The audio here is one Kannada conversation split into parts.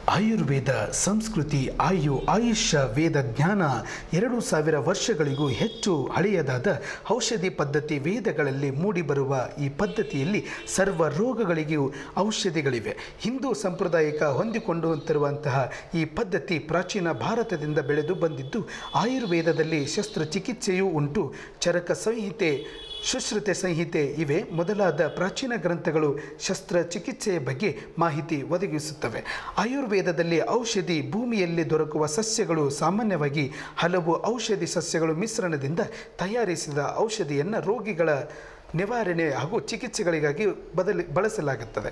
ಆಯುರ್ವೇದ ಸಂಸ್ಕೃತಿ ಆಯು ಆಯುಷ್ಯ ವೇದ ಜ್ಞಾನ ಎರಡು ಸಾವಿರ ವರ್ಷಗಳಿಗೂ ಹೆಚ್ಚು ಹಳೆಯದಾದ ಔಷಧಿ ಪದ್ಧತಿ ವೇದಗಳಲ್ಲಿ ಮೂಡಿಬರುವ ಈ ಪದ್ಧತಿಯಲ್ಲಿ ಸರ್ವ ರೋಗಗಳಿಗೂ ಔಷಧಿಗಳಿವೆ ಹಿಂದೂ ಸಂಪ್ರದಾಯಕ ಹೊಂದಿಕೊಂಡುತ್ತಿರುವಂತಹ ಈ ಪದ್ಧತಿ ಪ್ರಾಚೀನ ಭಾರತದಿಂದ ಬೆಳೆದು ಬಂದಿದ್ದು ಆಯುರ್ವೇದದಲ್ಲಿ ಶಸ್ತ್ರಚಿಕಿತ್ಸೆಯೂ ಉಂಟು ಚರಕ ಸಂಹಿತೆ ಸುಶ್ರುತೆ ಸಂಹಿತೆ ಇವೆ ಮೊದಲಾದ ಪ್ರಾಚೀನ ಗ್ರಂಥಗಳು ಶಸ್ತ್ರಚಿಕಿತ್ಸೆಯ ಬಗ್ಗೆ ಮಾಹಿತಿ ಒದಗಿಸುತ್ತವೆ ಆಯುರ್ವೇದದಲ್ಲಿ ಔಷಧಿ ಭೂಮಿಯಲ್ಲಿ ದೊರಕುವ ಸಸ್ಯಗಳು ಸಾಮಾನ್ಯವಾಗಿ ಹಲವು ಔಷಧಿ ಸಸ್ಯಗಳು ಮಿಶ್ರಣದಿಂದ ತಯಾರಿಸಿದ ಔಷಧಿಯನ್ನು ರೋಗಿಗಳ ನಿವಾರಣೆ ಹಾಗೂ ಚಿಕಿತ್ಸೆಗಳಿಗಾಗಿ ಬದಲಿ ಬಳಸಲಾಗುತ್ತದೆ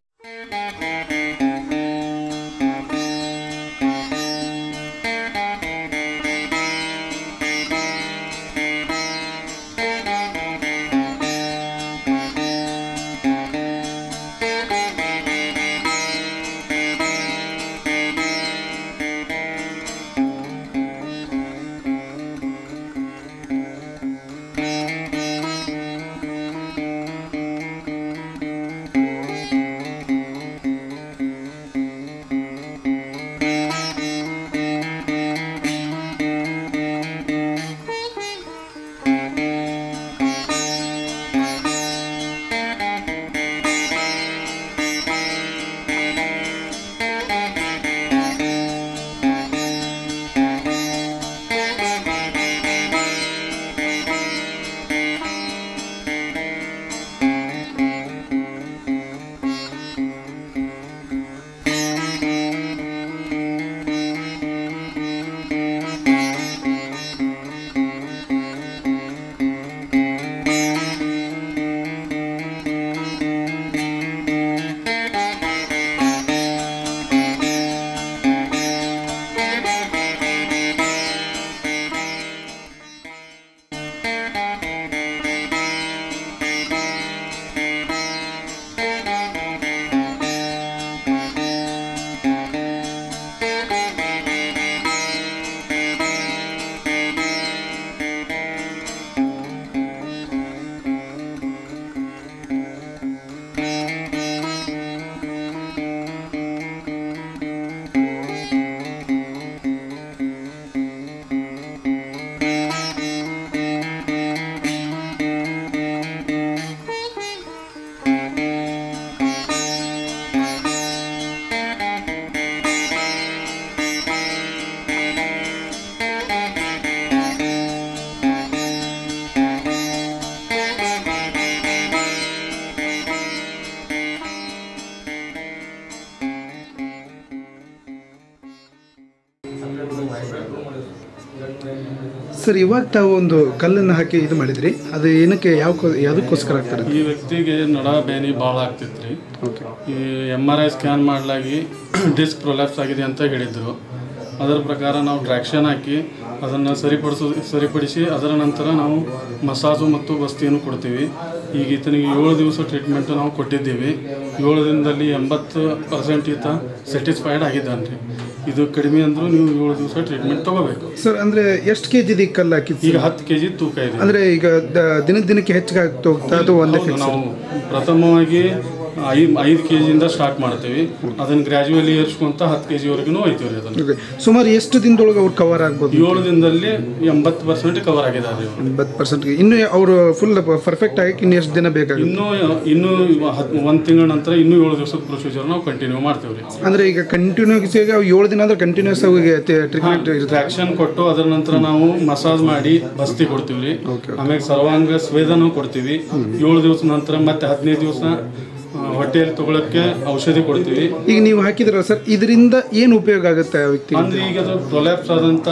ಸರ್ ಇವಾಗ ತಾವು ಒಂದು ಕಲ್ಲನ್ನು ಹಾಕಿ ಇದು ಮಾಡಿದ್ರಿ ಅದು ಏನಕ್ಕೆ ಯಾವ ಯಾವುದಕ್ಕೋಸ್ಕರ ಆಗ್ತಾರೆ ಈ ವ್ಯಕ್ತಿಗೆ ನಡ ಬೇನಿ ಭಾಳ ಆಗ್ತಿತ್ತು ರೀ ಓಕೆ ಈ ಎಮ್ ಆರ್ ಐ ಸ್ಕ್ಯಾನ್ ಮಾಡಲಾಗಿ ಡಿಸ್ಕ್ ಪ್ರೊಲ್ಯಾಪ್ಸ್ ಆಗಿದೆ ಅಂತ ಹೇಳಿದರು ಅದರ ಪ್ರಕಾರ ನಾವು ಟ್ರ್ಯಾಕ್ಷನ್ ಹಾಕಿ ಅದನ್ನು ಸರಿಪಡಿಸೋ ಸರಿಪಡಿಸಿ ಅದರ ನಂತರ ನಾವು ಮಸಾಜು ಮತ್ತು ಬಸ್ತಿಯನ್ನು ಕೊಡ್ತೀವಿ ಈಗ ಈತನಿಗೆ ಏಳು ದಿವಸ ಟ್ರೀಟ್ಮೆಂಟ್ ನಾವು ಕೊಟ್ಟಿದ್ದೀವಿ ಏಳು ದಿನದಲ್ಲಿ ಎಂಬತ್ತು ಪರ್ಸೆಂಟ್ ಈತ ಸ್ಯಾಟಿಸ್ಫೈಡ್ ಆಗಿದ್ದಾನೆ ರೀ ಇದು ಕಡಿಮೆ ಅಂದರೂ ನೀವು ಏಳು ದಿವಸ ಟ್ರೀಟ್ಮೆಂಟ್ ತೊಗೋಬೇಕು ಸರ್ ಅಂದರೆ ಎಷ್ಟು ಕೆ ಜಿದು ಕಲ್ಲು ಹಾಕಿದ್ದು ಈಗ ಹತ್ತು ಕೆ ಜಿ ತೂಕ ಇದೆ ಅಂದರೆ ಈಗ ದ- ದಿನದ ದಿನಕ್ಕೆ ಹೆಚ್ಚಿಗೆ ಆಗ್ತಾ ಹೋಗ್ತಾ ಅದು ಒಂದೇ ಹೌದು, ಫಿಕ್ಸ್ ನಾವು ಪ್ರಥಮವಾಗಿ ಐ ಐದು ಕೆ ಜಿಯಿಂದ ಸ್ಟಾರ್ಟ್ ಮಾಡ್ತೀವಿ ಅದನ್ನು ಗ್ರ್ಯಾಜುವಲಿ ಏರಿಸ್ಕೊಂತ ಹತ್ತು ಕೆ ಜಿವರೆಗೂ ಒಯ್ತೀವಿ ರೀ ಅದನ್ನು ಓಕೆ ಸುಮಾರು ಎಷ್ಟು ದಿನದೊಳಗೆ ಅವ್ರು ಕವರ್ ಆಗ್ಬೋದು ಏಳು ದಿನದಲ್ಲಿ ಎಂಬತ್ತು ಪರ್ಸೆಂಟ್ ಕವರ್ ಆಗಿದ್ದಾರೆ ಇವರು ಎಂಬತ್ತು ಪರ್ಸೆಂಟ್ಗೆ ಇನ್ನು ಅವರು ಫುಲ್ ಪರ್ಫೆಕ್ಟ್ ಆಗಕ್ಕೆ ಇನ್ನು ಎಷ್ಟು ದಿನ ಬೇಕಾಗುತ್ತೆ ಇನ್ನೂ ಇನ್ನೂ ಹತ್ ಒಂದು ತಿಂಗಳ ನಂತರ ಇನ್ನೂ ಏಳು ದಿವಸದ ಪ್ರೊಸೀಜರ್ ನಾವು ಕಂಟಿನ್ಯೂ ಮಾಡ್ತೀವಿ ರೀ ಅಂದರೆ ಈಗ ಕಂಟಿನ್ಯೂಸ್ ಅವು ಏಳು ದಿನ ಅಂದ್ರೆ ಕಂಟಿನ್ಯೂಸ್ ಆಗಿ ಟ್ರೀಟ್ಮೆಂಟ್ ಇರುತ್ತೆ ಟ್ರ್ಯಾಕ್ಷನ್ ಕೊಟ್ಟು ಅದರ ನಂತರ ನಾವು ಮಸಾಜ್ ಮಾಡಿ ಬಸ್ತಿ ಕೊಡ್ತೀವಿ ರೀ Okay, ಆಮೇಲೆ ಸರ್ವಾಂಗ ಸ್ವೇದನೂ ಕೊಡ್ತೀವಿ ಏಳು ದಿವಸ ನಂತರ ಮತ್ತೆ ಹದಿನೈದು ದಿವಸ ಹೊಟ್ಟೆಯಲ್ಲಿ ತಗೊಳಕ್ಕೆ ಔಷಧಿ ಕೊಡ್ತೀವಿ ಈಗ ನೀವು ಹಾಕಿದ್ರಲ್ಲ ಸರ್ ಇದರಿಂದ ಏನು ಉಪಯೋಗ ಆಗುತ್ತೆ ಆ ವ್ಯಕ್ತಿಗೆ ಅಂದ್ರೆ ಈಗ ಅದು ಪ್ರೊಲ್ಯಾಪ್ಸ್ ಆದಂತ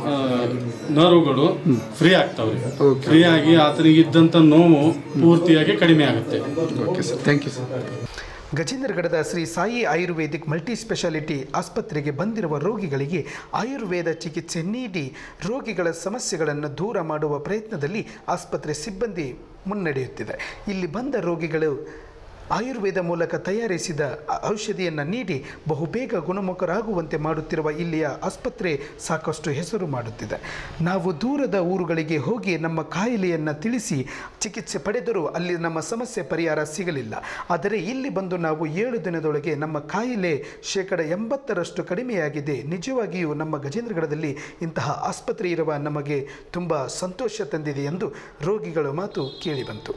ನರ್ವ್ಗಳು ಫ್ರೀ ಆಗ್ತಾವ್ರಿ Okay. ಫ್ರೀ ಆಗಿ ಆತನಿಗೆ ಇದ್ದಂತ ನೋವು ಪೂರ್ತಿಯಾಗಿ ಕಡಿಮೆ ಆಗುತ್ತೆ okay sir thank you sir ಗಜೇಂದ್ರಗಢದ ಶ್ರೀ ಸಾಯಿ ಆಯುರ್ವೇದಿಕ್ ಮಲ್ಟಿ ಸ್ಪೆಷಾಲಿಟಿ ಆಸ್ಪತ್ರೆಗೆ ಬಂದಿರುವ ರೋಗಿಗಳಿಗೆ ಆಯುರ್ವೇದ ಚಿಕಿತ್ಸೆ ನೀಡಿ ರೋಗಿಗಳ ಸಮಸ್ಯೆಗಳನ್ನು ದೂರ ಮಾಡುವ ಪ್ರಯತ್ನದಲ್ಲಿ ಆಸ್ಪತ್ರೆ ಸಿಬ್ಬಂದಿ ಮುನ್ನಡೆಯುತ್ತಿದೆ ಇಲ್ಲಿ ಬಂದ ರೋಗಿಗಳು ಆಯುರ್ವೇದ ಮೂಲಕ ತಯಾರಿಸಿದ ಔಷಧಿಯನ್ನು ನೀಡಿ ಬಹುಬೇಗ ಗುಣಮುಖರಾಗುವಂತೆ ಮಾಡುತ್ತಿರುವ ಇಲ್ಲಿಯ ಆಸ್ಪತ್ರೆ ಸಾಕಷ್ಟು ಹೆಸರು ಮಾಡುತ್ತಿದೆ ನಾವು ದೂರದ ಊರುಗಳಿಗೆ ಹೋಗಿ ನಮ್ಮ ಕಾಯಿಲೆಯನ್ನು ತಿಳಿಸಿ ಚಿಕಿತ್ಸೆ ಪಡೆದರೂ ಅಲ್ಲಿ ನಮ್ಮ ಸಮಸ್ಯೆ ಪರಿಹಾರ ಸಿಗಲಿಲ್ಲ ಆದರೆ ಇಲ್ಲಿ ಬಂದು ನಾವು ಏಳು ದಿನದೊಳಗೆ ನಮ್ಮ ಕಾಯಿಲೆ ಶೇಕಡ ಎಂಬತ್ತರಷ್ಟು ಕಡಿಮೆಯಾಗಿದೆ ನಿಜವಾಗಿಯೂ ನಮ್ಮ ಗಜೇಂದ್ರಗಢದಲ್ಲಿ ಇಂತಹ ಆಸ್ಪತ್ರೆ ಇರುವ ನಮಗೆ ತುಂಬ ಸಂತೋಷ ತಂದಿದೆ ಎಂದು ರೋಗಿಗಳ ಮಾತು ಕೇಳಿಬಂತು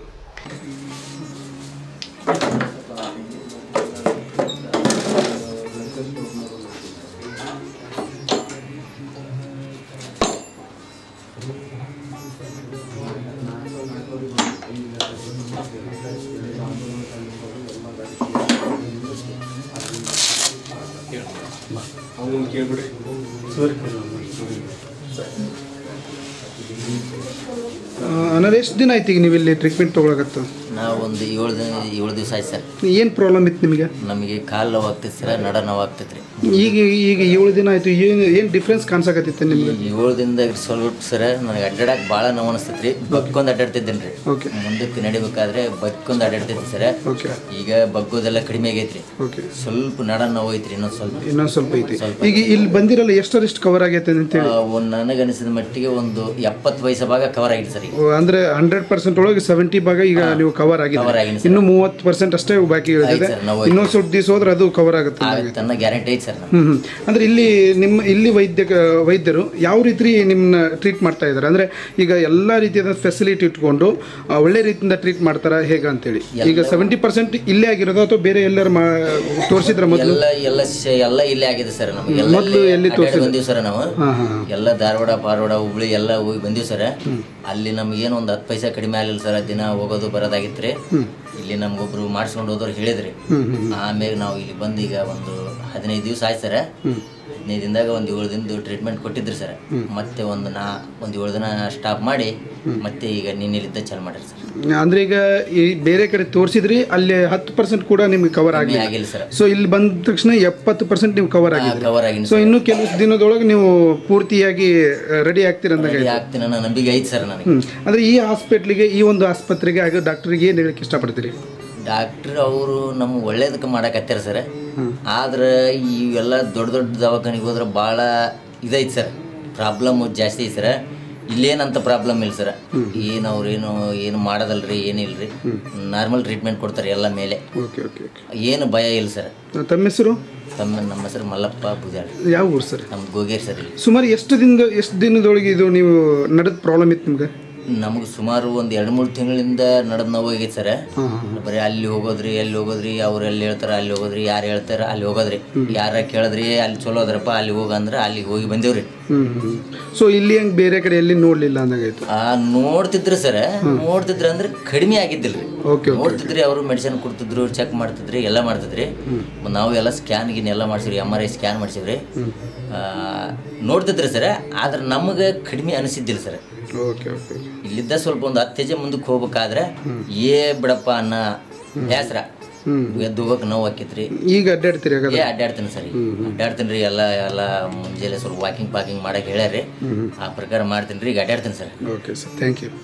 ಅನ್ನೋದು ಎಷ್ಟು ದಿನ ಆಯ್ತು ಈಗ ನೀವು ಇಲ್ಲಿ ಟ್ರೀಟ್ಮೆಂಟ್ ತೊಗೊಳಕತ್ತ ನಾವು ಒಂದು ಏಳು ದಿನ ಏಳು ದಿವಸ ಆಯ್ತು ಸರ್ ಏನು ಪ್ರಾಬ್ಲಮ್ ಇತ್ತು ನಿಮಗೆ ನಮಗೆ ಕಾಲು ನೋವು ಆಗ್ತೈತೆ ಸರ್ ನಡ ನೋವು ಆಗ್ತೈತೆ ರೀ ಈಗ ಈಗ ಏಳು ದಿನ ಆಯಿತು ಏನು ಏನು ಡಿಫ್ರೆನ್ಸ್ ಕಾಣಿಸಕತ್ತಿತ್ತು ನಿಮ್ಗೆ ಈ ಏಳು ದಿನದಾಗ ಸ್ವಲ್ಪ ಸರ್ ನನಗೆ ಅಡ್ಡಾಡಕ್ಕೆ ಭಾಳ ನೋವು ಅನಿಸ್ತೈತೆ ರೀ ಬಕ್ಕೊಂದು ಅಡ್ಡಾಡ್ತಿದ್ದೇನೆ ರೀ ಓಕೆ ಮುಂದಕ್ಕೆ ನಡಿಬೇಕಾದ್ರೆ ಬಕ್ಕೊಂದು ಅಡ್ಡಾಡ್ತೈತೆ ಸರ್ ಓಕೆ ಈಗ ಬಗ್ಗೋದೆಲ್ಲ ಕಡಿಮೆ ಆಗೈತೆ ರೀ ಓಕೆ ಸ್ವಲ್ಪ ನಡ ನೋವು ಐತ್ರಿ ಇನ್ನೊಂದು ಸ್ವಲ್ಪ ಇನ್ನೊಂದು ಸ್ವಲ್ಪ ಐತಿ ಈಗ ಇಲ್ಲಿ ಬಂದಿರಲ್ಲ ಎಷ್ಟರಷ್ಟು ಕವರ್ ಆಗೈತೆ ಅಂತೇಳಿ ಆ, ಒಂದು ನನಗೆ ಅನಿಸಿದ ಮಟ್ಟಿಗೆ ಒಂದು ಎಪ್ಪತ್ತು ವಯಸ್ಸ ಭಾಗ ಕವರ್ ಆಗಿದೆ ಸರ್ ಈಗ ಓ, ಅಂದ್ರೆ ಹಂಡ್ರೆಡ್ ಪರ್ಸೆಂಟ್ ಒಳಗೆ ಸೆವೆಂಟಿ ಭಾಗ ಈಗ ನೀವು ಕವರ್ Cover ಆಗಿದೆ ಆಗಿದೆ ಇನ್ನು ಮೂವತ್ತು ಪರ್ಸೆಂಟ್ ಅಷ್ಟೇ ಬಾಕಿ ಉಳಿದಿದೆ ಆಯ್ತು ಸರ್, ನಾವು ಇನ್ನೊಂದು ಸ್ವಲ್ಪ ದಿವಸ ಹೋದ್ರೆ ಅದು ಕವರ್ ಆಗುತ್ತೆ ಆಗುತ್ತೆ ಅನ್ನೋ ಗ್ಯಾರಂಟಿ ಐತೆ ಸರ್ ನಮ್ಗೆ ಹ್ಮ್ ಹ್ಮ್. ಅಂದ್ರೆ ಇಲ್ಲಿ ನಿಮ್ಮ ಇಲ್ಲಿ ವೈದ್ಯ ವೈದ್ಯರು ಯಾವ ರೀತಿ ನಿಮ್ಮನ್ನ ಟ್ರೀಟ್ ಮಾಡ್ತಾ ಇದ್ದಾರೆ ಅಂದ್ರೆ ಈಗ ಎಲ್ಲ ರೀತಿಯಾದ ಫೆಸಿಲಿಟಿ ಇಟ್ಕೊಂಡು ಆ, ಒಳ್ಳೆ ರೀತಿಯಿಂದ ಟ್ರೀಟ್ ಮಾಡ್ತಾರ ಹೇಗೆ ಅಂತೇಳಿ ಈಗ ಸೆವೆಂಟಿ ಪರ್ಸೆಂಟ್ ಇಲ್ಲೇ ಆಗಿರೋದು ಅಥವಾ ಬೇರೆ ಎಲ್ಲರೂ ಮಾ ತೋರಿಸಿದ್ರ ಮೊದಲು ಎಲ್ಲ ಎಲ್ಲ ಶ- ಎಲ್ಲ ಇಲ್ಲೇ ಆಗಿದೆ ಸರ್ ನಮಗೆ ಎಲ್ಲ ಮೊದ್ಲು ಎಲ್ಲಿ ಅಡ್ಡಾಡಿ ಬಂದೀವಿ ಸರ್ ನಾವು ಹಾಂ ಹಾಂ ಎಲ್ಲ ಧಾರವಾಡ ಪಾರವಾಡ ಹುಬ್ಳಿ ಎಲ್ಲ ಹೋಗಿ ಬಂದೀವಿ ಸರ್ ಅಲ್ಲಿ ನಮ್ಗೆ ಏನು ಒಂದು ಹತ್ತು ಪೈಸೆ ಕಡಿಮೆ ಆಗಲಿಲ್ಲ ಸರ್ ದಿನ ಹೋಗೋದು ಬರೋದಾಗಿತ್ತು ರೀ ಇಲ್ಲಿ ನಮ್ಗೊಬ್ರು ಮಾಡಿಸ್ಕೊಂಡು ಹೋದವ್ರು ಹೇಳಿದ್ರಿ ಆಮೇಲೆ ನಾವು ಇಲ್ಲಿ ಬಂದು ಈಗ ಒಂದು ಹದಿನೈದು ದಿವಸ ಆಯ್ತು ಸರ್ ಹದಿನೈದು ದಿನದಾಗ ಒಂದು ಏಳು ದಿನದ ಟ್ರೀಟ್ಮೆಂಟ್ ಕೊಟ್ಟಿದ್ರಿ ಸರ್ ಮತ್ತೆ ಒಂದು ನಾ ಒಂದು ಏಳು ದಿನ ಸ್ಟಾಪ್ ಮಾಡಿ ಮತ್ತೆ ಈಗ ನಿನ್ನೆಲಿದ್ದ ಚಾಲು ಮಾಡಿರಿ ಸರ್ ಅಂದ್ರೆ ಈಗ ಈ ಬೇರೆ ಕಡೆ ತೋರಿಸಿದ್ರಿ ಅಲ್ಲಿ ಹತ್ತು ಪರ್ಸೆಂಟ್ ಕೂಡ ನಿಮ್ಗೆ ಕವರ್ ಕಮ್ಮಿ ಆಗಿಲ್ಲ ಆಗಿಲ್ಲ ಸರ್ ಸೊ ಇಲ್ಲಿ ಬಂದ ತಕ್ಷಣ ಎಪ್ಪತ್ತು ಪರ್ಸೆಂಟ್ ನೀವು ಕವರ್ ಆಗಿದೆ ಕವರ್ ಆಗಿನ ಸೊ ಇನ್ನು ಕೆಲವು ದಿನದೊಳಗೆ ನೀವು ಪೂರ್ತಿಯಾಗಿ ರೆಡಿ ಆಗ್ತೀರಂದಾಗ ಆಗ್ತೀನಿ ಅನ್ನೋ ನಂಬಿಕೆ ಐತೆ ಸರ್ ನನಗೆ ಹ್ಮ್ ಅಂದ್ರೆ ಈ ಹಾಸ್ಪಿಟ್ಲಿಗೆ ಈ ಒಂದು ಆಸ್ಪತ್ರೆಗೆ ಆಗ ಡಾಕ್ಟರ್ಗೆ ಏನು ಹೇಳಕ್ಕೆ ಇಷ್ಟಪಡ್ತೀರಿ ಡಾಕ್ಟ್ರ್ ಅವರು ನಮ್ಮ ಒಳ್ಳೇದಕ್ಕೆ ಮಾಡಕತ್ತಾರ ಸರ್ ಆದ್ರೆ ಇವೆಲ್ಲ ದೊಡ್ಡ ದೊಡ್ಡ ದವಾಖಾನಿಗೆ ಹೋದ್ರೆ ಭಾಳ ಇದೈತೆ ಸರ್ ಪ್ರಾಬ್ಲಮ್ ಜಾಸ್ತಿ ಐತೆ ಸರ್ ಇಲ್ಲೇನಂತ ಪ್ರಾಬ್ಲಮ್ ಇಲ್ಲ ಸರ್ ಏನು ಅವ್ರೇನು ಏನು ಮಾಡೋದಲ್ರಿ ಏನಿಲ್ರಿ ನಾರ್ಮಲ್ ಟ್ರೀಟ್ಮೆಂಟ್ ಕೊಡ್ತಾರೆ ಎಲ್ಲ ಮೇಲೆ ಓಕೆ ಓಕೆ ಓಕೆ ಏನು ಭಯ ಇಲ್ಲ ಸರ್ ತಮ್ಮ ಹೆಸರು ತಮ್ಮ ನಮ್ಮ ಹೆಸರು ಮಲ್ಲಪ್ಪ ಪೂಜಾರಿ ಯಾವ ಊರು ಸರ್ ನಮ್ದು ಗೋಗೇರಿ ಸರ್ ಇಲ್ಲಿ ಸುಮಾರು ಎಷ್ಟು ದಿನದ ಎಷ್ಟು ದಿನದೊಳಗೆ ಇದು ನೀವು ನಡೆದ ಪ್ರಾಬ್ಲಮ್ ಇತ್ತು ನಿಮ್ಗೆ ನಮಗೆ ಸುಮಾರು ಒಂದು ಎರಡು ಮೂರು ತಿಂಗಳಿಂದ ನಡೆದು ನೋವು ಆಗೈತೆ ಸರ್ ಹಾಂ ಹಾಂ ಬರೀ ಅಲ್ಲಿ ಹೋಗೋದ್ರಿ ಎಲ್ಲಿ ಹೋಗೋದ್ರಿ ಅವ್ರು ಎಲ್ಲಿ ಹೇಳ್ತಾರ ಅಲ್ಲಿ ಹೋಗೋದ್ರಿ ಯಾರು ಹೇಳ್ತಾರ ಅಲ್ಲಿ ಹೋಗೋದ್ರಿ ಯಾರ ಕೇಳಿದ್ರಿ ಅಲ್ಲಿ ಚಲೋ ಅದ್ರಪ್ಪ ಅಲ್ಲಿ ಹೋಗಂದ್ರೆ ಅಲ್ಲಿಗೆ ಹೋಗಿ ಬಂದೇವ್ರಿ ಹ್ಞೂ ಹ್ಞೂ ಸೊ ಇಲ್ಲಿ ಹಂಗೆ ಬೇರೆ ಕಡೆ ಎಲ್ಲಿ ನೋಡಲಿಲ್ಲ ಅಂದಂಗಾಯ್ತು ಆ ನೋಡ್ತಿದ್ರು ಸರ್ ನೋಡ್ತಿದ್ರು ಅಂದ್ರೆ ಕಡಿಮೆ ಆಗಿದ್ದಿಲ್ರಿ ಓಕೆ ನೋಡ್ತಿದ್ರಿ ಅವರು ಮೆಡಿಸಿನ್ ಕೊಡ್ತಿದ್ರು ಚೆಕ್ ಮಾಡ್ತಿದ್ರಿ ಎಲ್ಲ ಮಾಡ್ತಿದ್ರಿ ನಾವು ಎಲ್ಲ ಸ್ಕ್ಯಾನ್ ಗಿನ್ ಎಲ್ಲ ಮಾಡ್ಸಿವ್ರಿ ಎಮ್ ಆರ್ ಐ ಸ್ಕ್ಯಾನ್ ಮಾಡ್ಸಿವ್ರಿ ಆ, ನೋಡ್ತಿದ್ರಿ ಸರ್ ಆದ್ರೆ ನಮಗೆ ಕಡಿಮೆ ಅನಿಸಿದ್ದಿಲ್ಲ ಸರ್ ಓಕೆ ಓಕೆ ಇಲ್ಲಿದ್ದ ಸ್ವಲ್ಪ ಒಂದು ಹತ್ತು ಹೆಜ್ಜೆ ಮುಂದಕ್ಕೆ ಹೋಗ್ಬೇಕಾದ್ರೆ ಏ ಬಿಡಪ್ಪ ಅನ್ನ ಬೇಸರ ಎದ್ದು ಹೋಗಕ್ಕೆ ನೋವು ಆಕೈತ್ರಿ ಈಗ ಅಡ್ಡಾಡ್ತೀರಿ ಹಾಗಾದ್ರೆ ಏ ಅಡ್ಡಾಡ್ತೀನಿ ಸರಿ ಅಡ್ಡಾಡ್ತೀನಿ ರೀ ಎಲ್ಲ ಎಲ್ಲ ಮುಂಜಾನೆ ಸ್ವಲ್ಪ ವಾಕಿಂಗ್ ಪಾಕಿಂಗ್ ಮಾಡಕ್ಕೆ ಹೇಳ್ಯಾರಿ ಆ ಪ್ರಕಾರ ಮಾಡ್ತೀನಿ ರೀ ಈಗ ಅಡ್ಡಾಡ್ತೀನಿ sir okay sir thank you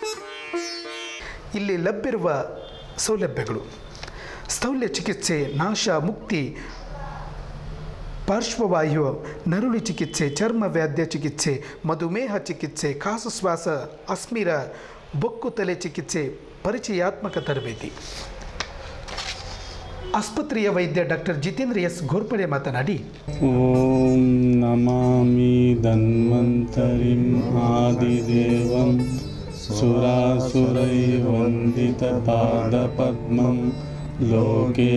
ಇಲ್ಲಿ ಲಭ್ಯವಿರುವ ಸೌಲಭ್ಯಗಳು ಸ್ಥೌಲ್ಯ ಚಿಕಿತ್ಸೆ ನಾಶ ಮುಕ್ತಿ ಪಾರ್ಶ್ವವಾಯು ನರುಳು ಚಿಕಿತ್ಸೆ ಚರ್ಮ ವ್ಯಾಧ್ಯ ಚಿಕಿತ್ಸೆ ಮಧುಮೇಹ ಚಿಕಿತ್ಸೆ ಕಾಸುಶ್ವಾಸ ಅಸ್ಮಿರ ಬೊಕ್ಕು ತಲೆ ಚಿಕಿತ್ಸೆ ಪರಿಚಯಾತ್ಮಕ ತರಬೇತಿ ಆಸ್ಪತ್ರೆಯ ವೈದ್ಯ ಡಾಕ್ಟರ್ ಜಿತೇಂದ್ರ ಎಸ್ ಘೋರ್ಪಡೆ ಮಾತನಾಡಿ ॐ नमामि धन्वन्तरिम् आदिदेवं सुरासुरैवन्दितपादपद्मं लोके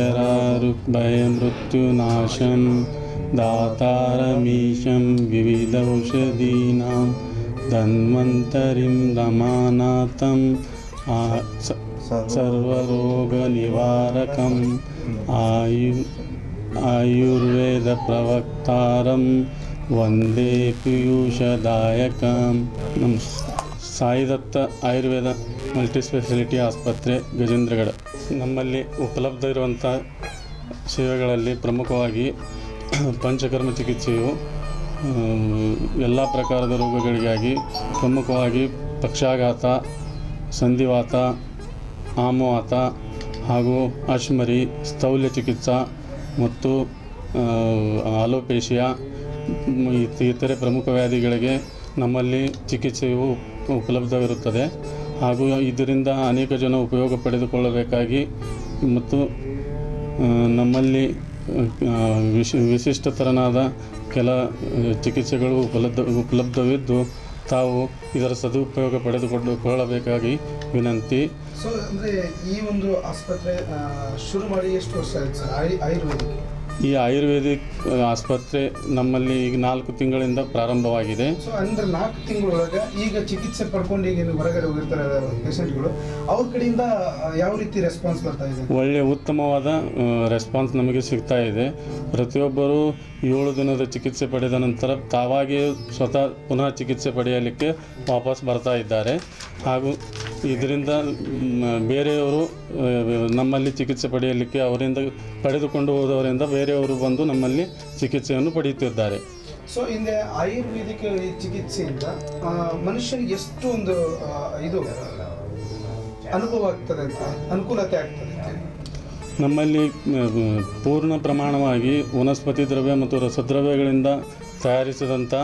जरारुग्भयमृत्युनाशं दातारमीशं विविधौषधीनां धन्वन्तरिं रमानाथम् आ स- सर्वरोगनिवारकम् आयु ಆಯುರ್ವೇದಪ್ರವಕ್ತಾರಂ ವಂದೇ ಪಿಯೂಷದಾಯಕಂ ನಮ್ಮ ಸಾಯಿದತ್ತ ಆಯುರ್ವೇದ ಮಲ್ಟಿ ಸ್ಪೆಷಾಲಿಟಿ ಆಸ್ಪತ್ರೆ ಗಜೇಂದ್ರಗಢ ನಮ್ಮಲ್ಲಿ ಉಪಲಬ್ಧ ಇರುವಂಥ ಸೇವೆಗಳಲ್ಲಿ ಪ್ರಮುಖವಾಗಿ ಪಂಚಕರ್ಮ ಚಿಕಿತ್ಸೆಯು ಎಲ್ಲ ಪ್ರಕಾರದ ರೋಗಗಳಿಗಾಗಿ ಪ್ರಮುಖವಾಗಿ ಪಕ್ಷಾಘಾತ ಸಂಧಿವಾತ ಆಮವಾತ ಹಾಗೂ ಅಶ್ಮರಿ ಸ್ಥೌಲ್ಯ ಚಿಕಿತ್ಸಾ ಮತ್ತು ಅಲೋಪೇಶಿಯಾ ಮ್, ಇತ್- ಇತರೆ ಪ್ರಮುಖ ವ್ಯಾಧಿಗಳಿಗೆ ನಮ್ಮಲ್ಲಿ ಚಿಕಿತ್ಸೆಯು ಉಪಲಬ್ಧವಿರುತ್ತದೆ ಹಾಗೂ ಇದರಿಂದ ಅನೇಕ ಜನ ಉಪಯೋಗ ಪಡೆದುಕೊಳ್ಳಬೇಕಾಗಿ ಮತ್ತು ಆ, ನಮ್ಮಲ್ಲಿ ಆ, ವಿಶ್ ವಿಶಿಷ್ಟ ಥರನಾದ ಕೆಲ ಆ, ಚಿಕಿತ್ಸೆಗಳು ಉಪಲಬ್ಧ ಉಪಲಬ್ಧವಿದ್ದು ತಾವು ಇದರ ಸದುಪಯೋಗ ಪಡೆದುಕೊಳ್ಳಬೇಕಾಗಿ ವಿನಂತಿ ಸೊ ಅಂದರೆ ಈ ಒಂದು ಆಸ್ಪತ್ರೆ ಶುರು ಮಾಡಿ ಎಷ್ಟು ವರ್ಷ ಆಯ್ತು ಸರ್ ಆಯುರ್ವೇದಿಕ್ ಈ ಆಯುರ್ವೇದಿಕ್ ಆ, ಆಸ್ಪತ್ರೆ ನಮ್ಮಲ್ಲಿ ಈಗ ನಾಲ್ಕು ತಿಂಗಳಿಂದ ಪ್ರಾರಂಭವಾಗಿದೆ ಸೊ ಅಂದ್ರೆ ನಾಲ್ಕು ತಿಂಗಳೊಳಗೆ ಈಗ ಚಿಕಿತ್ಸೆ ಪಡ್ಕೊಂಡು ಈಗ ಏನು ಹೊರಗಡೆ ಹೋಗಿರ್ತಾರೆ ಪೇಷಂಟ್ಗಳು ಅವ್ರ ಕಡೆಯಿಂದ ಆ, ಯಾವ ರೀತಿ ರೆಸ್ಪಾನ್ಸ್ ಬರ್ತಾ ಇದೆ ಒಳ್ಳೆಯ ಉತ್ತಮವಾದ ರೆಸ್ಪಾನ್ಸ್ ನಮಗೆ ಸಿಗ್ತಾ ಇದೆ ಪ್ರತಿಯೊಬ್ಬರು ಏಳು ದಿನದ ಚಿಕಿತ್ಸೆ ಪಡೆದ ನಂತರ ತಾವಾಗಿಯೇ ಸ್ವತಃ ಪುನಃ ಚಿಕಿತ್ಸೆ ಪಡೆಯಲಿಕ್ಕೆ ವಾಪಸ್ ಬರ್ತಾ ಇದ್ದಾರೆ ಹಾಗೂ ಇದರಿಂದ ಮ್, ಬೇರೆಯವರು ಆ, ನಮ್ಮಲ್ಲಿ ಚಿಕಿತ್ಸೆ ಪಡೆಯಲಿಕ್ಕೆ ಅವರಿಂದ ಪಡೆದುಕೊಂಡು ಹೋದವರಿಂದ ಬೇರೆಯವರು ಬಂದು ನಮ್ಮಲ್ಲಿ ಚಿಕಿತ್ಸೆಯನ್ನು ಪಡೆಯುತ್ತಿದ್ದಾರೆ ಸೊ ಹಿಂದೆ ಆಯುರ್ವೇದಿಕ್ ಈ ಚಿಕಿತ್ಸೆಯಿಂದ ಆ, ಮನುಷ್ಯನಿಗೆ ಎಷ್ಟು ಒಂದು ಆ, ಇದು ಅನುಭವ ಆಗ್ತದೆ ಅಂತ ಅನುಕೂಲತೆ ಆಗ್ತದೆ ಅಂತ ನಮ್ಮಲ್ಲಿ ಆ, ಪೂರ್ಣ ಪ್ರಮಾಣವಾಗಿ ವನಸ್ಪತಿ ದ್ರವ್ಯ ಮತ್ತು ರಸದ್ರವ್ಯಗಳಿಂದ ತಯಾರಿಸಿದಂಥ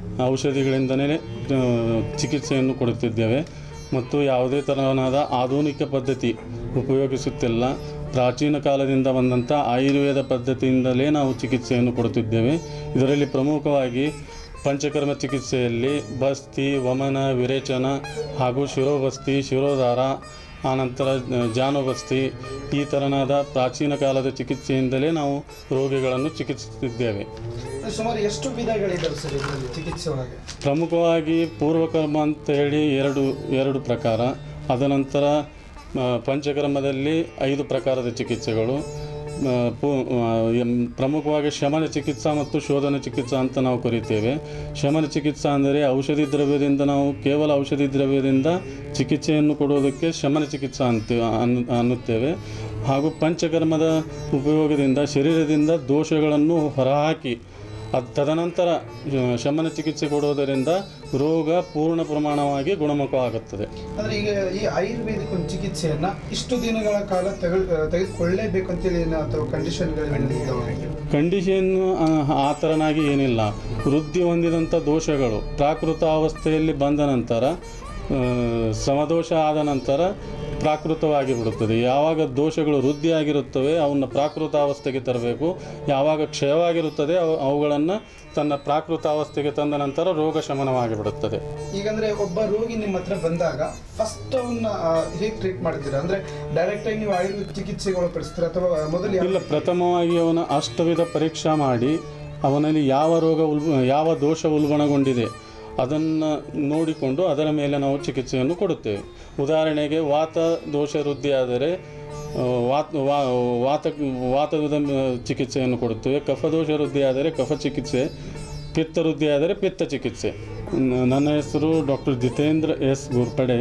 ಔಷಧಿಗಳಿಂದಲೇ ಆ, ಚಿಕಿತ್ಸೆಯನ್ನು ಕೊಡುತ್ತಿದ್ದೇವೆ ಮತ್ತು ಯಾವುದೇ ತರಹನಾದ ಆಧುನಿಕ ಪದ್ಧತಿ ಉಪಯೋಗಿಸುತ್ತಿಲ್ಲ ಪ್ರಾಚೀನ ಕಾಲದಿಂದ ಬಂದಂಥ ಆಯುರ್ವೇದ ಪದ್ಧತಿಯಿಂದಲೇ ನಾವು ಚಿಕಿತ್ಸೆಯನ್ನು ಕೊಡುತ್ತಿದ್ದೇವೆ ಇದರಲ್ಲಿ ಪ್ರಮುಖವಾಗಿ ಪಂಚಕರ್ಮ ಚಿಕಿತ್ಸೆಯಲ್ಲಿ ಬಸ್ತಿ ವಮನ ವಿರೇಚನ ಹಾಗೂ ಶಿರೋಬಸ್ತಿ ಶಿರೋಧಾರ ಆನಂತರ ಜಾನುಬಸ್ತಿ ಈ ಥರನಾದ ಪ್ರಾಚೀನ ಕಾಲದ ಚಿಕಿತ್ಸೆಯಿಂದಲೇ ನಾವು ರೋಗಿಗಳನ್ನು ಚಿಕಿತ್ಸಿಸುತ್ತಿದ್ದೇವೆ ಸುಮಾರು ಎಷ್ಟು ವಿಧಗಳಿದಾವೆ ಸರ್ ಇದರಲ್ಲಿ ಚಿಕಿತ್ಸೆ ಒಳಗೆ ಪ್ರಮುಖವಾಗಿ ಪೂರ್ವಕರ್ಮ ಅಂತ ಹೇಳಿ ಎರಡು ಎರಡು ಪ್ರಕಾರ ಅದನಂತರ ಆ, ಪಂಚಕರ್ಮದಲ್ಲಿ ಐದು ಪ್ರಕಾರದ ಚಿಕಿತ್ಸೆಗಳು ಆ, ಪು ಆ, ಎಂ- ಪ್ರಮುಖವಾಗಿ ಶಮನ ಚಿಕಿತ್ಸಾ ಮತ್ತು ಶೋಧನ ಚಿಕಿತ್ಸಾ ಅಂತ ನಾವು ಕರಿತೇವೆ ಶಮನ ಚಿಕಿತ್ಸಾ ಅಂದರೆ ಔಷಧಿ ದ್ರವ್ಯದಿಂದ ನಾವು ಕೇವಲ ಔಷಧಿ ದ್ರವ್ಯದಿಂದ ಚಿಕಿತ್ಸೆಯನ್ನು ಕೊಡುವುದಕ್ಕೆ ಶಮನ ಚಿಕಿತ್ಸಾ ಅಂತ ಅನ್ನು ಅನ್ನುತ್ತೇವೆ ಹಾಗೂ ಪಂಚಕರ್ಮದ ಉಪಯೋಗದಿಂದ ಶರೀರದಿಂದ ದೋಷಗಳನ್ನು ಹೊರಹಾಕಿ ಅದು ತದನಂತರ ಆ, ಶಮನ ಚಿಕಿತ್ಸೆ ಕೊಡುವುದರಿಂದ ರೋಗ ಪೂರ್ಣ ಪ್ರಮಾಣವಾಗಿ ಗುಣಮುಖವಾಗುತ್ತದೆ ಅಂದ್ರೆ ಈಗ ಈ ಆಯುರ್ವೇದಿಕ್ ಒಂದು ಚಿಕಿತ್ಸೆಯನ್ನ ಇಷ್ಟು ದಿನಗಳ ಕಾಲ ತೆಗೆದು ತೆಗೆದುಕೊಳ್ಳೇಬೇಕು ಅಂತೇಳಿ ಏನು ಅಥವಾ ಕಂಡೀಷನ್ಗಳು ಕಂಡೀಷನ್ ಆ ಥರನಾಗಿ ಏನಿಲ್ಲ ವೃದ್ಧಿ ಹೊಂದಿದಂಥ ದೋಷಗಳು ಪ್ರಾಕೃತ ಅವಸ್ಥೆಯಲ್ಲಿ ಬಂದ ನಂತರ ಆ, ಸಮದೋಷ ಆದ ನಂತರ ಪ್ರಾಕೃತವಾಗಿ ಬಿಡುತ್ತದೆ ಯಾವಾಗ ದೋಷಗಳು ವೃದ್ಧಿಯಾಗಿರುತ್ತವೆ ಅವನ್ನ ಪ್ರಾಕೃತ ಅವಸ್ಥೆಗೆ ತರಬೇಕು ಯಾವಾಗ ಕ್ಷಯವಾಗಿರುತ್ತದೆ ಅವು ಅವುಗಳನ್ನು ತನ್ನ ಪ್ರಾಕೃತ ಅವಸ್ಥೆಗೆ ತಂದ ನಂತರ ರೋಗ ಶಮನವಾಗಿ ಬಿಡುತ್ತದೆ ಈಗಂದ್ರೆ ಒಬ್ಬ ರೋಗಿ ನಿಮ್ಮ ಹತ್ರ ಬಂದಾಗ ಫಸ್ಟ್ ಅವನ್ನ ಹೇಗೆ ಟ್ರೀಟ್ ಮಾಡ್ತೀರಾ ಅಂದ್ರೆ ಡೈರೆಕ್ಟ್ ಆಗಿ ನೀವು ಆಯುರ್ವೇದ ಚಿಕಿತ್ಸೆಗೆ ಒಳಪಡಿಸ್ತೀರಾ ಅಥವಾ ಮೊದಲು ಯಾವ- ಇಲ್ಲ ಪ್ರಥಮವಾಗಿ ಅವನ ಅಷ್ಟವಿಧ ಪರೀಕ್ಷಾ ಮಾಡಿ ಅವನಲ್ಲಿ ಯಾವ ರೋಗ ಉಲ್ ಯಾವ ದೋಷ ಉಲ್ಬಣಗೊಂಡಿದೆ ಅದನ್ನು ನೋಡಿಕೊಂಡು ಅದರ ಮೇಲೆ ನಾವು ಚಿಕಿತ್ಸೆಯನ್ನು ಕೊಡುತ್ತೇವೆ ಉದಾಹರಣೆಗೆ ವಾತ ದೋಷ ವೃದ್ಧಿಯಾದರೆ ಆ, ವಾತ ವಾ- ವಾತ ವಾತದ ಚಿಕಿತ್ಸೆಯನ್ನು ಕೊಡುತ್ತೇವೆ ಕಫದೋಷ ವೃದ್ಧಿಯಾದರೆ ಕಫ ಚಿಕಿತ್ಸೆ ಪಿತ್ತ ವೃದ್ಧಿಯಾದರೆ ಪಿತ್ತ ಚಿಕಿತ್ಸೆ ನ- ನನ್ನ ಹೆಸರು doctor Jitendra S Ghorpade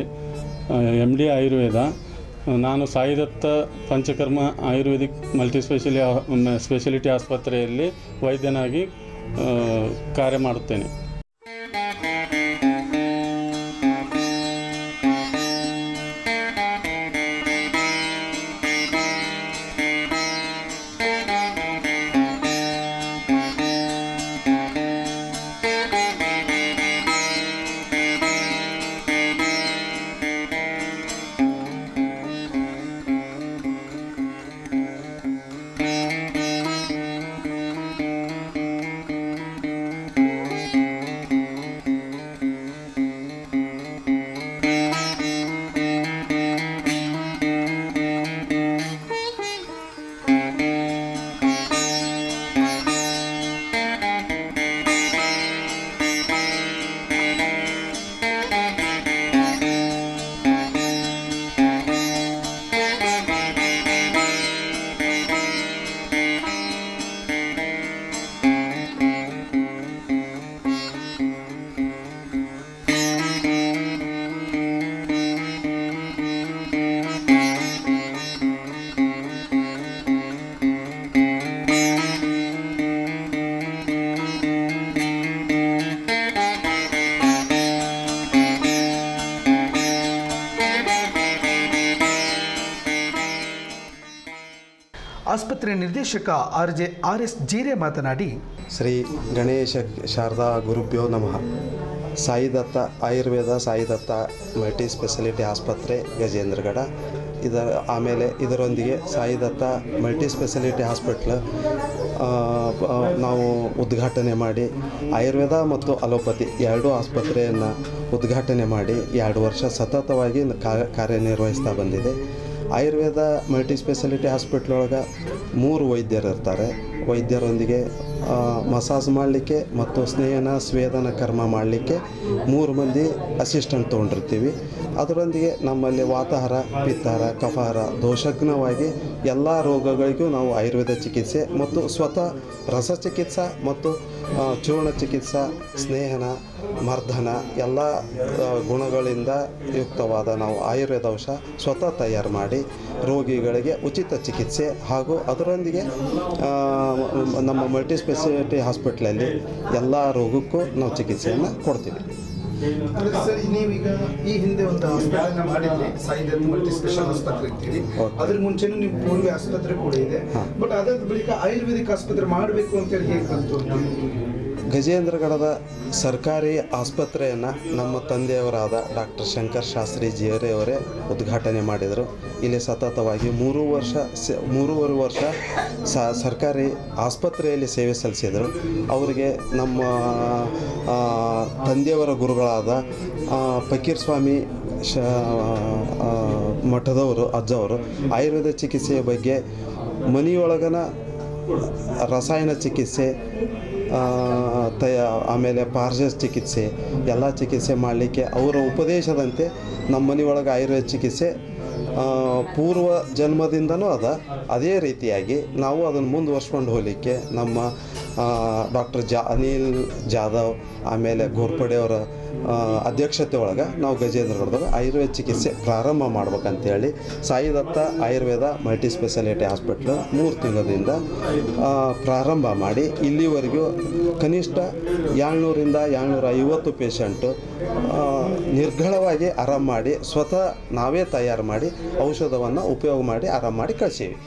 M D Ayurveda ನಾನು ಸಾಯಿದತ್ತ ಪಂಚಕರ್ಮ ಆಯುರ್ವೇದಿಕ್ ಮಲ್ಟಿ ಸ್ಪೆಷಲಿ ಸ್ಪೆಷಲಿಟಿ ಆಸ್ಪತ್ರೆಯಲ್ಲಿ ವೈದ್ಯನಾಗಿ ಆ, ಕಾರ್ಯ ಮಾಡುತ್ತೇನೆ ಆಸ್ಪತ್ರೆ ನಿರ್ದೇಶಕ R J R S Jeere ಮಾತನಾಡಿ ಶ್ರೀ ಗಣೇಶ ಶಾರದಾ ಗುರುಭ್ಯೋ ನಮಃ ಸಾಯಿದತ್ತ ಆಯುರ್ವೇದ ಸಾಯಿದತ್ತ ಮಲ್ಟಿ ಸ್ಪೆಷಾಲಿಟಿ ಆಸ್ಪತ್ರೆ ಗಜೇಂದ್ರಗಡ ಇದರ ಆಮೇಲೆ ಇದರೊಂದಿಗೆ ಸಾಯಿದತ್ತ ಮಲ್ಟಿ ಸ್ಪೆಷಾಲಿಟಿ ಹಾಸ್ಪಿಟ್ಲ್ ಆ, ಆ, ನಾವು ಉದ್ಘಾಟನೆ ಮಾಡಿ ಆಯುರ್ವೇದ ಮತ್ತು ಅಲೋಪತಿ ಎರಡೂ ಆಸ್ಪತ್ರೆಯನ್ನು ಉದ್ಘಾಟನೆ ಮಾಡಿ ಎರಡು ವರ್ಷ ಸತತವಾಗಿ ಕಾ- ಕಾರ್ಯನಿರ್ವಹಿಸ್ತಾ ಬಂದಿದೆ ಆಯುರ್ವೇದ ಮಲ್ಟಿ ಸ್ಪೆಷಾಲಿಟಿ ಹಾಸ್ಪಿಟ್ಲ್ ಒಳಗೆ ಮೂರು ವೈದ್ಯರು ಇರ್ತಾರೆ ವೈದ್ಯರೊಂದಿಗೆ ಆ, ಮಸಾಜ್ ಮಾಡಲಿಕ್ಕೆ ಮತ್ತು ಸ್ನೇಹನ ಸ್ವೇದನ ಕರ್ಮ ಮಾಡಲಿಕ್ಕೆ ಮೂರು ಮಂದಿ ಅಸಿಸ್ಟೆಂಟ್ ತೊಗೊಂಡಿರ್ತೀವಿ ಅದರೊಂದಿಗೆ ನಮ್ಮಲ್ಲಿ ವಾತಾಹಾರ ಪಿತ್ತಾಹಾರ ಕಫಾಹಾರ ದೋಷಜ್ಞವಾಗಿ ಎಲ್ಲ ರೋಗಗಳಿಗೂ ನಾವು ಆಯುರ್ವೇದ ಚಿಕಿತ್ಸೆ ಮತ್ತು ಸ್ವತಃ ರಸ ಚಿಕಿತ್ಸಾ ಮತ್ತು ಆ, ಚೂರ್ಣ ಚಿಕಿತ್ಸಾ ಸ್ನೇಹನ ಮರ್ದನ ಎಲ್ಲ ಆ, ಗುಣಗಳಿಂದ ಯುಕ್ತವಾದ ನಾವು ಆಯುರ್ವೇದ ಔಷಧ ಸ್ವತಃ ತಯಾರು ಮಾಡಿ ರೋಗಿಗಳಿಗೆ ಉಚಿತ ಚಿಕಿತ್ಸೆ ಹಾಗೂ ಅದರೊಂದಿಗೆ ಆ, ನಮ್ಮ ಮಲ್ಟಿ ಸ್ಪೆಷಾಲಿಟಿ ಹಾಸ್ಪಿಟ್ಲಲ್ಲಿ ಎಲ್ಲ ರೋಗಕ್ಕೂ ನಾವು ಚಿಕಿತ್ಸೆಯನ್ನು ಕೊಡ್ತೀವಿ ಅಂದ್ರೆ ಸರ್ ನೀವೀಗ ಈ ಹಿಂದೆ ಒಂದು ಆಸ್ಪತ್ರೆನ ಮಾಡಿದ್ರಿ ಸಾಯಿದತ್ ಮಲ್ಟಿ ಸ್ಪೆಷಲ್ ಆಸ್ಪತ್ರೆ ಅಂತೀರಿ ಅದ್ರ ಮುಂಚೆನೂ ನಿಮ್ಮ ಪೂರ್ವ ಆಸ್ಪತ್ರೆ ಕೂಡ ಇದೆ ಬಟ್ ಅದಾದ ಬಳಿಕ ಆಯುರ್ವೇದಿಕ್ ಆಸ್ಪತ್ರೆ ಮಾಡಬೇಕು ಅಂತೇಳಿ ಹೇಗೆ ಬಂತು ಅಂತ ಗಜೇಂದ್ರಗಡದ ಸರ್ಕಾರಿ ಆಸ್ಪತ್ರೆಯನ್ನು ನಮ್ಮ ತಂದೆಯವರಾದ ಡಾಕ್ಟರ್ ಶಂಕರ್ ಶಾಸ್ತ್ರಿ ಜಿಯರೆ ಅವರೇ ಉದ್ಘಾಟನೆ ಮಾಡಿದರು ಇಲ್ಲಿ ಸತತವಾಗಿ ಮೂರು ವರ್ಷ ಸ- ಮೂರುವರೆ ವರ್ಷ ಸ ಸರ್ಕಾರಿ ಆಸ್ಪತ್ರೆಯಲ್ಲಿ ಸೇವೆ ಸಲ್ಲಿಸಿದರು ಅವರಿಗೆ ನಮ್ಮ ಆ, ತಂದೆಯವರ ಗುರುಗಳಾದ ಆ, ಫಕೀರ್ ಸ್ವಾಮಿ ಶ ಆ, ಮಠದವರು ಅಜ್ಜವರು ಆಯುರ್ವೇದ ಚಿಕಿತ್ಸೆಯ ಬಗ್ಗೆ ಮನೆಯೊಳಗನ ರಸಾಯನ ಚಿಕಿತ್ಸೆ ಆ, ತಯ ಆಮೇಲೆ ಪಾರ್ಜಸ್ ಚಿಕಿತ್ಸೆ ಎಲ್ಲ ಚಿಕಿತ್ಸೆ ಮಾಡಲಿಕ್ಕೆ ಅವರ ಉಪದೇಶದಂತೆ ನಮ್ಮ ಮನೆಯೊಳಗೆ ಆಯುರ್ವೇದ ಚಿಕಿತ್ಸೆ ಆ, ಪೂರ್ವ ಜನ್ಮದಿಂದನೂ ಅದ ಅದೇ ರೀತಿಯಾಗಿ ನಾವು ಅದನ್ನು ಮುಂದುವರ್ಸ್ಕೊಂಡು ಹೋಗಲಿಕ್ಕೆ ನಮ್ಮ ಡಾಕ್ಟರ್ ಜಾ ಅನಿಲ್ ಜಾಧವ್ ಆಮೇಲೆ ಘೋರ್ಪಡೆ ಅವರ ಆ, ಅಧ್ಯಕ್ಷತೆ ಒಳಗೆ ನಾವು ಗಜೇಂದ್ರಗಢದಾಗ ಆಯುರ್ವೇದ ಚಿಕಿತ್ಸೆ ಪ್ರಾರಂಭ ಮಾಡ್ಬೇಕಂತೇಳಿ Saidatta Ayurveda multi speciality hospital ಮೂರು ತಿಂಗಳಿಂದ ಆ, ಪ್ರಾರಂಭ ಮಾಡಿ ಇಲ್ಲಿವರೆಗೂ ಕನಿಷ್ಠ ಏಳ್ನೂರಿಂದ ಏಳ್ನೂರ ಐವತ್ತು ಪೇಷಂಟು ಆ, ನಿರ್ಘಳವಾಗಿ ಆರಾಮ್ ಮಾಡಿ ಸ್ವತಃ ನಾವೇ ತಯಾರು ಮಾಡಿ ಔಷಧವನ್ನು ಉಪಯೋಗ ಮಾಡಿ ಆರಾಮ್ ಮಾಡಿ ಕಳಿಸೀವಿ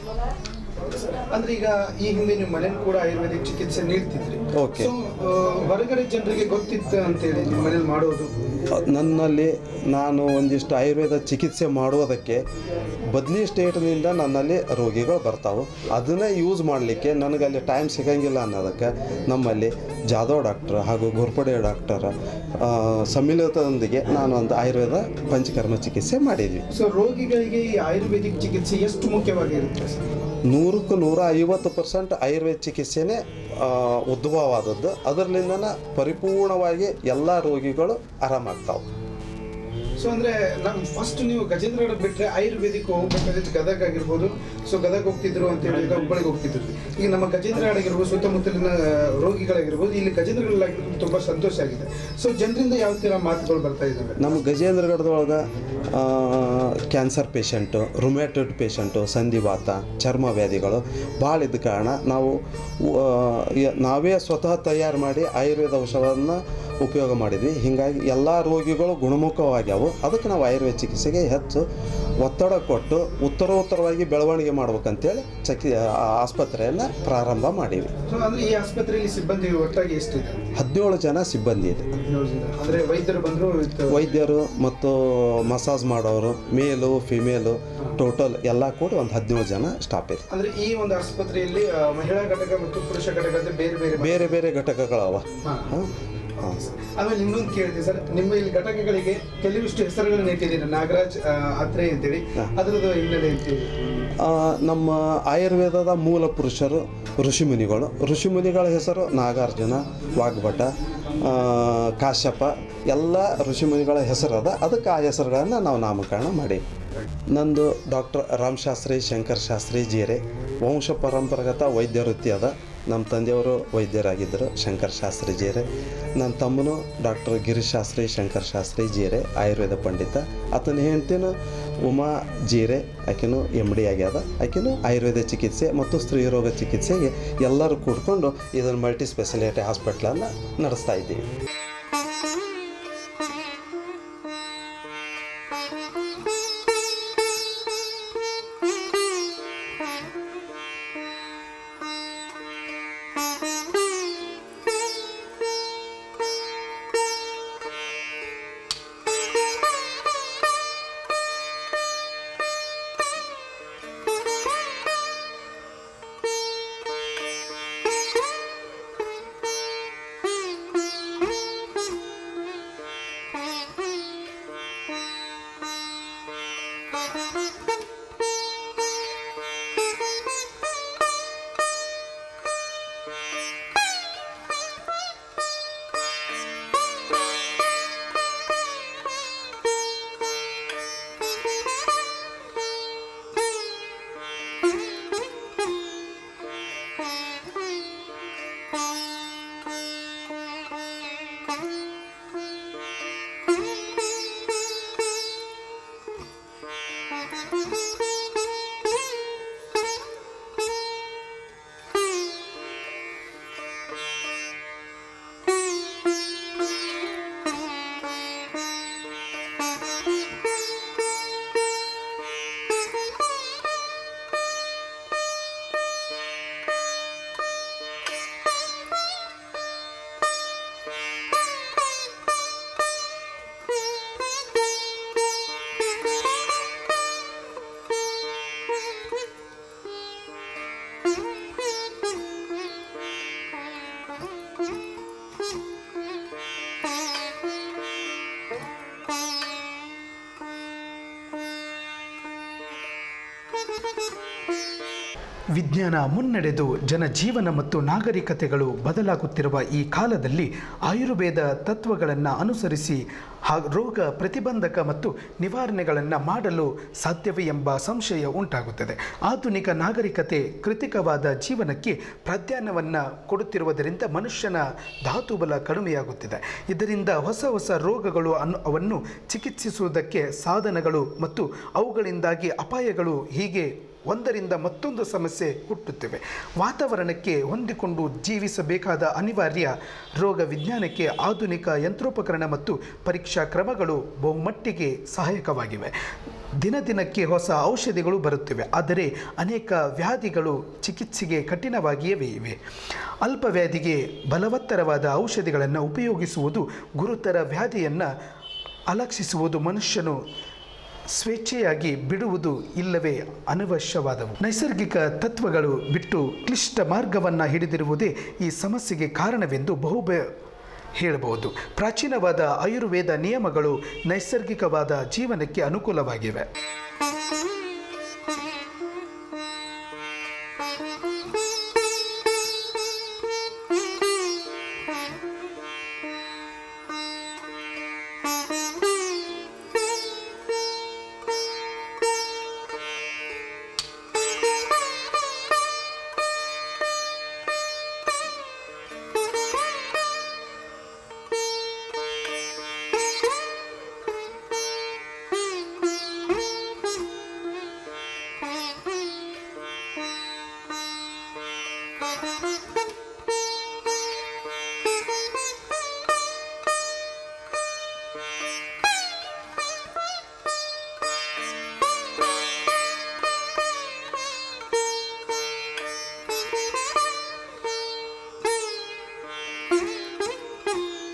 ಅಂದ್ರೆ ಈಗ ಈ ಹಿಂದೆ ನೀವು ಮನೇಲಿ ಕೂಡ ಆಯುರ್ವೇದಿಕ್ ಚಿಕಿತ್ಸೆ ನೀಡ್ತಿದ್ರಿ Okay. ಸೊ ಹೊರಗಡೆ ಜನರಿಗೆ ಗೊತ್ತಿತ್ತು ಅಂತೇಳಿ ನಿಮ್ಮ ಮನೇಲಿ ಮಾಡೋದು ನನ್ನಲ್ಲಿ ನಾನು ಒಂದಿಷ್ಟು ಆಯುರ್ವೇದ ಚಿಕಿತ್ಸೆ ಮಾಡುವುದಕ್ಕೆ ಬದ್ಲಿ ಸ್ಟೇಟ್ನಿಂದ ನನ್ನಲ್ಲಿ ರೋಗಿಗಳು ಬರ್ತಾವೆ ಅದನ್ನೇ ಯೂಸ್ ಮಾಡಲಿಕ್ಕೆ ನನಗೆ ಅಲ್ಲಿ ಟೈಮ್ ಸಿಗಂಗಿಲ್ಲ ಅನ್ನೋದಕ್ಕೆ ನಮ್ಮಲ್ಲಿ ಜಾಧವ್ ಡಾಕ್ಟರ್ ಹಾಗೂ ಗೋರ್ಪಡೆ ಡಾಕ್ಟರ್ ಆ, ಸಮ್ಮಿಳಿತದೊಂದಿಗೆ ನಾನು ಒಂದು ಆಯುರ್ವೇದ ಪಂಚಕರ್ಮ ಚಿಕಿತ್ಸೆ ಮಾಡಿದ್ವಿ ಸೊ ರೋಗಿಗಳಿಗೆ ಈ ಆಯುರ್ವೇದಿಕ್ ಚಿಕಿತ್ಸೆ ಎಷ್ಟು ಮುಖ್ಯವಾಗಿರುತ್ತೆ ಸರ್ ನೂರಕ್ಕೂ ನೂರ ಐವತ್ತು ಪರ್ಸೆಂಟ್ ಆಯುರ್ವೇದ ಚಿಕಿತ್ಸೆನೇ ಆ, ಉದ್ಭವವಾದದ್ದು ಅದರಲ್ಲಿಂದನ ಪರಿಪೂರ್ಣವಾಗಿ ಎಲ್ಲ ರೋಗಿಗಳು ಆರಾಮಾಗ್ತಾವೆ ಸೊ ಅಂದ್ರೆ ನಮ್ ಫಸ್ಟ್ ನೀವು ಗಜೇಂದ್ರಗಢ ಬಿಟ್ರೆ ಆಯುರ್ವೇದಿಕ್ ಹೋಗ್ಬೇಕಾದ್ರೆ ಗದಗ ಆಗಿರ್ಬೋದು ಸೊ ಗದಗ ಹೋಗ್ತಿದ್ರು ಅಂತ ಹೇಳಿದ್ರೆ ಹುಬ್ಬಳ್ಳಿಗೆ ಹೋಗ್ತಿದ್ರು ಈಗ ನಮ್ಮ ಗಜೇಂದ್ರಗಢ ಆಗಿರ್ಬೋದು ಸುತ್ತಮುತ್ತಲಿನ ರೋಗಿಗಳಾಗಿರ್ಬೋದು ಇಲ್ಲಿ ಗಜೇಂದ್ರಗಢ ತುಂಬಾ ಸಂತೋಷ ಆಗಿದೆ ಸೊ ಜನರಿಂದ ಯಾವ ತರ ಮಾತುಗಳು ಬರ್ತಾ ಇದ್ದಾವೆ ನಮ್ಮ ಗಜೇಂದ್ರಗಢದೊಳಗೆ ಕ್ಯಾನ್ಸರ್ ಪೇಷಂಟು ರುಮ್ಯಾಟೆಡ್ ಪೇಷಂಟು ಸಂಧಿವಾತ ಚರ್ಮ ವ್ಯಾಧಿಗಳು ಭಾಳ ಇದ್ದ ಕಾರಣ ನಾವು ಆ, ಯ- ನಾವೇ ಸ್ವತಃ ತಯಾರು ಮಾಡಿ ಆಯುರ್ವೇದ ಔಷಧವನ್ನು ಉಪಯೋಗ ಮಾಡಿದ್ವಿ ಹೀಗಾಗಿ ಎಲ್ಲ ರೋಗಿಗಳು ಗುಣಮುಖವಾಗ್ಯಾವು ಅದಕ್ಕೆ ನಾವು ಆಯುರ್ವೇದ ಚಿಕಿತ್ಸೆಗೆ ಹೆಚ್ಚು ಒತ್ತಡ ಕೊಟ್ಟು ಉತ್ತರೋತ್ತರವಾಗಿ ಬೆಳವಣಿಗೆ ಮಾಡ್ಬೇಕಂತೇಳಿ ಚಕಿ ಆ ಆಸ್ಪತ್ರೆಯನ್ನು ಪ್ರಾರಂಭ ಮಾಡೀವಿ ಸೊ ಅಂದ್ರೆ ಈ ಆಸ್ಪತ್ರೆಯಲ್ಲಿ ಸಿಬ್ಬಂದಿ ಒಟ್ಟಾಗಿ ಎಷ್ಟಿದೆ ಹದಿನೇಳು ಜನ ಸಿಬ್ಬಂದಿ ಇದೆ ಹದಿನೇಳು ಜನ. ಅಂದ್ರೆ ವೈದ್ಯರು ಬಂದ್ರು with- ವೈದ್ಯರು ಮತ್ತು ಮಸಾಜ್ ಮಾಡೋರು ಮೇಲು ಫಿಮೇಲು ಟೋಟಲ್ ಎಲ್ಲ ಕೂಡ ಒಂದು ಹದಿನೇಳು ಜನ ಸ್ಟಾಫ್ ಇದೆ ಅಂದ್ರೆ ಈ ಒಂದು ಆಸ್ಪತ್ರೆಯಲ್ಲಿ ಆ, ಮಹಿಳಾ ಘಟಕ ಮತ್ತು ಪುರುಷ ಘಟಕ ಅಂತ ಬೇರೆ ಬೇರೆ ಬೇರೆ ಬೇರೆ ಘಟಕಗಳವ ಹಾ. ಹಾಂ ಹಾಂ ಆಮೇಲೆ ಇನ್ನೊಂದು ಕೇಳಿದೆ ಸರ್ ನಿಮ್ಮ ಇಲ್ಲಿ ಘಟಕಗಳಿಗೆ ಕೆಲವಿಷ್ಟು ಹೆಸರುಗಳನ್ನ ಇಟ್ಟಿದ್ದೀರಿ ನಾಗರಾಜ್ ಆ, ಅತ್ರೆ ಅಂತೇಳಿ ಅದರದ್ದು ಹಿನ್ನೆಲೆ ಅಂತೇಳಿ ಆ, ನಮ್ಮ ಆಯುರ್ವೇದದ ಮೂಲ ಪುರುಷರು ಋಷಿಮುನಿಗಳು ಋಷಿಮುನಿಗಳ ಹೆಸರು ನಾಗಾರ್ಜುನ ವಾಗ್ಭಟ ಆ, ಕಾಶ್ಯಪ ಎಲ್ಲ ಋಷಿಮುನಿಗಳ ಹೆಸರದ ಅದಕ್ಕೆ ಆ ಹೆಸರುಗಳನ್ನು ನಾವು ನಾಮಕರಣ ಮಾಡಿ ನಂದು ಡಾಕ್ಟರ್ ರಾಮಶಾಸ್ತ್ರಿ ಶಂಕರ್ ಶಾಸ್ತ್ರಿ ಜೀರೆ ವಂಶ ಪರಂಪರಾಗತ ವೈದ್ಯ ವೃತ್ತಿ ಅದ ನಮ್ಮ ತಂದೆಯವರು ವೈದ್ಯರಾಗಿದ್ದರು ಶಂಕರ್ ಶಾಸ್ತ್ರಿ ಜೀರೆ ನನ್ನ ತಮ್ಮನು ಡಾಕ್ಟರ್ ಗಿರೀಶ್ ಶಾಸ್ತ್ರಿ ಶಂಕರ್ ಶಾಸ್ತ್ರಿ ಜೀರೆ ಆಯುರ್ವೇದ ಪಂಡಿತ ಆತನ ಹೆಂಡ್ತಿನೂ ಉಮಾ ಜೀರೆ ಆಕೆನೂ ಎಮ್ ಡಿ ಆಗ್ಯದ ಆಕೆನೂ ಆಯುರ್ವೇದ ಚಿಕಿತ್ಸೆ ಮತ್ತು ಸ್ತ್ರೀರೋಗ ಚಿಕಿತ್ಸೆಗೆ ಎಲ್ಲರೂ ಕೂಡ್ಕೊಂಡು ಇದನ್ನು ಮಲ್ಟಿ ಸ್ಪೆಷಾಲಿಟಿ ಹಾಸ್ಪಿಟ್ಲನ್ನು ನಡೆಸ್ತಾ ಇದ್ದೀವಿ ವಿಜ್ಞಾನ ಮುನ್ನಡೆದು ಜನಜೀವನ ಮತ್ತು ನಾಗರಿಕತೆಗಳು ಬದಲಾಗುತ್ತಿರುವ ಈ ಕಾಲದಲ್ಲಿ ಆಯುರ್ವೇದ ತತ್ವಗಳನ್ನು ಅನುಸರಿಸಿ ಹಾ ರೋಗ ಪ್ರತಿಬಂಧಕ ಮತ್ತು ನಿವಾರಣೆಗಳನ್ನು ಮಾಡಲು ಸಾಧ್ಯವೇ ಎಂಬ ಸಂಶಯ ಉಂಟಾಗುತ್ತದೆ ಆಧುನಿಕ ನಾಗರಿಕತೆ ಕೃತಿಕವಾದ ಜೀವನಕ್ಕೆ ಪ್ರಾಧಾನ್ಯವನ್ನು ಕೊಡುತ್ತಿರುವುದರಿಂದ ಮನುಷ್ಯನ ಧಾತುಬಲ ಕಡಿಮೆಯಾಗುತ್ತಿದೆ ಇದರಿಂದ ಹೊಸ ಹೊಸ ರೋಗಗಳು ಅನ್ನು ಅವನ್ನು ಚಿಕಿತ್ಸಿಸುವುದಕ್ಕೆ ಸಾಧನಗಳು ಮತ್ತು ಅವುಗಳಿಂದಾಗಿ ಅಪಾಯಗಳು ಹೀಗೆ ಒಂದರಿಂದ ಮತ್ತೊಂದು ಸಮಸ್ಯೆ ಹುಟ್ಟುತ್ತಿವೆ ವಾತಾವರಣಕ್ಕೆ ಹೊಂದಿಕೊಂಡು ಜೀವಿಸಬೇಕಾದ ಅನಿವಾರ್ಯ ರೋಗ ವಿಜ್ಞಾನಕ್ಕೆ ಆಧುನಿಕ ಯಂತ್ರೋಪಕರಣ ಮತ್ತು ಪರೀಕ್ಷಾ ಕ್ರಮಗಳು ಬಹುಮಟ್ಟಿಗೆ ಸಹಾಯಕವಾಗಿವೆ ದಿನ ದಿನಕ್ಕೆ ಹೊಸ ಔಷಧಿಗಳು ಬರುತ್ತಿವೆ ಆದರೆ ಅನೇಕ ವ್ಯಾಧಿಗಳು ಚಿಕಿತ್ಸೆಗೆ ಕಠಿಣವಾಗಿಯೇ ಇವೆ ಅಲ್ಪ ವ್ಯಾಧಿಗೆ ಬಲವತ್ತರವಾದ ಔಷಧಿಗಳನ್ನು ಉಪಯೋಗಿಸುವುದು ಗುರುತರ ವ್ಯಾಧಿಯನ್ನು ಅಲಕ್ಷಿಸುವುದು ಮನುಷ್ಯನು ಸ್ವೇಚ್ಛೆಯಾಗಿ ಬಿಡುವುದು ಇಲ್ಲವೇ ಅನವಶ್ಯವಾದವು ನೈಸರ್ಗಿಕ ತತ್ವಗಳು ಬಿಟ್ಟು ಕ್ಲಿಷ್ಟ ಮಾರ್ಗವನ್ನು ಹಿಡಿದಿರುವುದೇ ಈ ಸಮಸ್ಯೆಗೆ ಕಾರಣವೆಂದು ಬಹುಬೆ ಹೇಳಬಹುದು ಪ್ರಾಚೀನವಾದ ಆಯುರ್ವೇದ ನಿಯಮಗಳು ನೈಸರ್ಗಿಕವಾದ ಜೀವನಕ್ಕೆ ಅನುಕೂಲವಾಗಿವೆ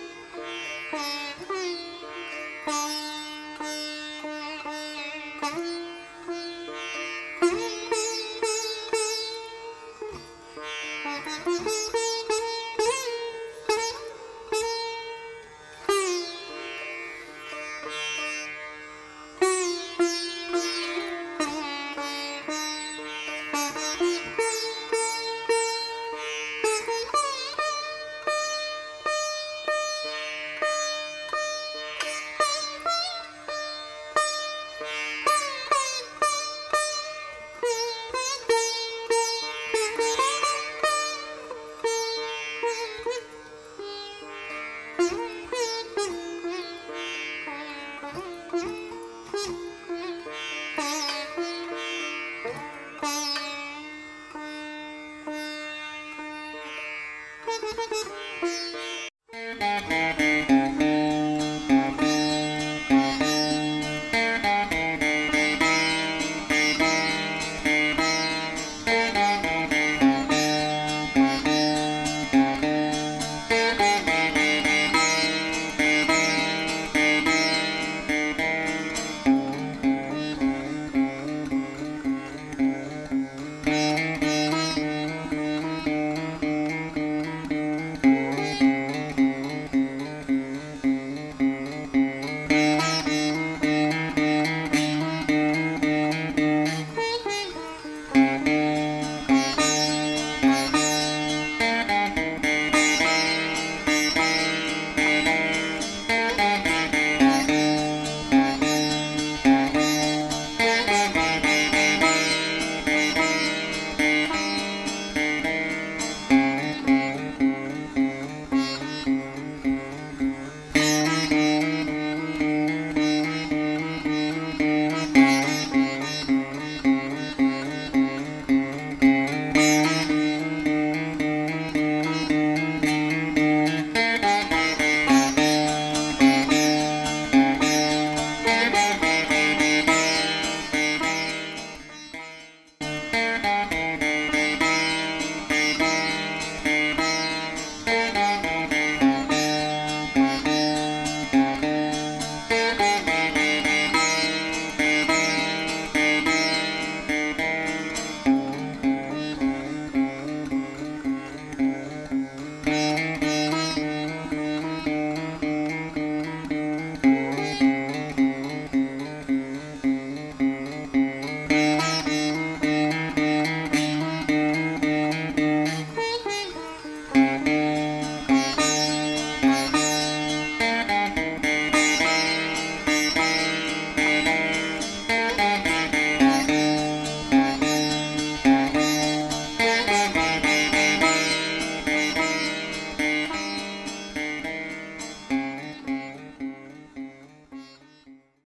Thank you.